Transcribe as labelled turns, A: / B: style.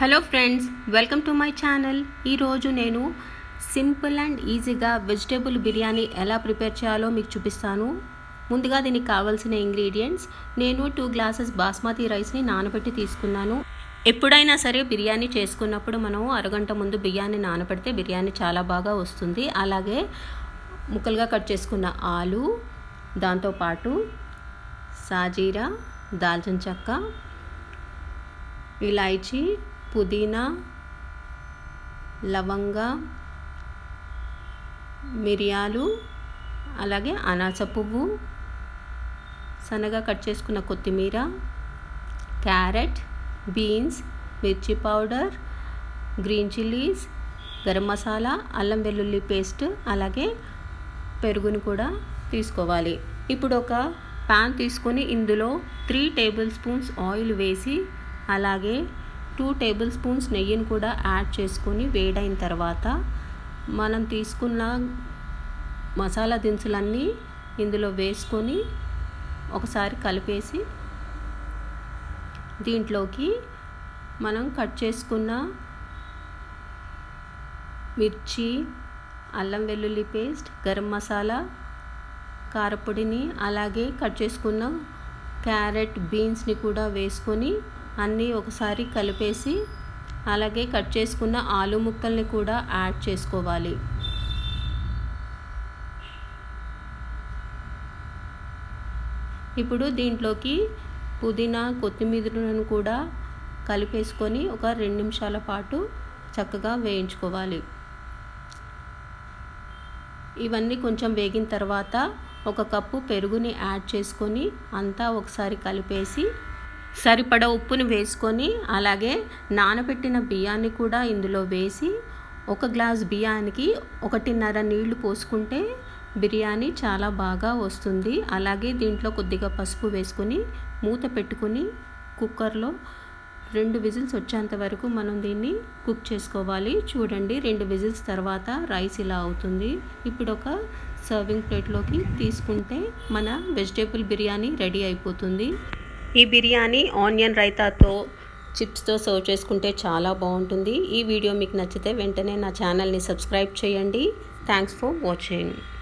A: hello friends welcome to my channel ఈరోజు నేను simple and ఈజీగా వెజిటేబుల్ బిర్యానీ ఎలా ప్రిపేర్ చేయాలో మీకు చూపిస్తాను ముందుగా దీనికి కావాల్సిన ఇంగ్రీడియంట్స్ నేను టూ గ్లాసెస్ బాస్మతి రైస్ని నానబెట్టి తీసుకున్నాను ఎప్పుడైనా సరే బిర్యానీ చేసుకున్నప్పుడు మనం అరగంట ముందు బియ్యాన్ని నానబెడితే బిర్యానీ చాలా బాగా వస్తుంది అలాగే ముక్కలుగా కట్ చేసుకున్న ఆలు దాంతోపాటు సాజీరా దాల్చిన చెక్క ఇలాయచి పుదీనా లవంగ మిరియాలు అలాగే అనాస పువ్వు సన్నగా కట్ చేసుకున్న కొత్తిమీర క్యారెట్ బీన్స్ మిర్చి powder green chillies garam masala అల్లం వెల్లుల్లి పేస్ట్ అలాగే పెరుగుని కూడా తీసుకోవాలి ఇప్పుడు ఒక ప్యాన్ తీసుకొని ఇందులో త్రీ టేబుల్ స్పూన్స్ ఆయిల్ వేసి అలాగే టూ టేబుల్ స్పూన్స్ నెయ్యిని కూడా యాడ్ చేసుకొని వేడైన తర్వాత మనం తీసుకున్న మసాలా దినుసులన్నీ ఇందులో వేసుకొని ఒకసారి కలిపేసి దీంట్లోకి మనం కట్ చేసుకున్న మిర్చి అల్లం వెల్లుల్లి పేస్ట్ గరం మసాలా కారపొడిని అలాగే కట్ చేసుకున్న క్యారెట్ బీన్స్ని కూడా వేసుకొని అన్నీ ఒకసారి కలిపేసి అలాగే కట్ చేసుకున్న ఆలు ముక్కల్ని కూడా యాడ్ చేసుకోవాలి ఇప్పుడు దీంట్లోకి పుదీనా కొత్తిమీరను కూడా కలిపేసుకొని ఒక రెండు నిమిషాల పాటు చక్కగా వేయించుకోవాలి ఇవన్నీ కొంచెం వేగిన తర్వాత ఒక కప్పు పెరుగుని యాడ్ చేసుకొని అంతా ఒకసారి కలిపేసి సరిపడ ఉప్పుని వేసుకొని అలాగే నానబెట్టిన బియ్యాన్ని కూడా ఇందులో వేసి ఒక గ్లాస్ బియ్యానికి ఒకటిన్నర నీళ్లు పోసుకుంటే బిర్యానీ చాలా బాగా వస్తుంది అలాగే దీంట్లో కొద్దిగా పసుపు వేసుకొని మూత పెట్టుకుని కుక్కర్లో రెండు విజిల్స్ వచ్చేంత వరకు మనం దీన్ని కుక్ చేసుకోవాలి చూడండి రెండు విజిల్స్ తర్వాత రైస్ ఇలా అవుతుంది ఇప్పుడు ఒక సర్వింగ్ ప్లేట్లోకి తీసుకుంటే మన వెజిటేబుల్ బిర్యానీ రెడీ అయిపోతుంది ఈ బిర్యానీ ఆనియన్ రైతాతో చిప్స్తో సర్వ్ చేసుకుంటే చాలా బాగుంటుంది ఈ వీడియో మీకు నచ్చితే వెంటనే నా ఛానల్ని సబ్స్క్రైబ్ చేయండి థ్యాంక్స్ ఫర్ వాచింగ్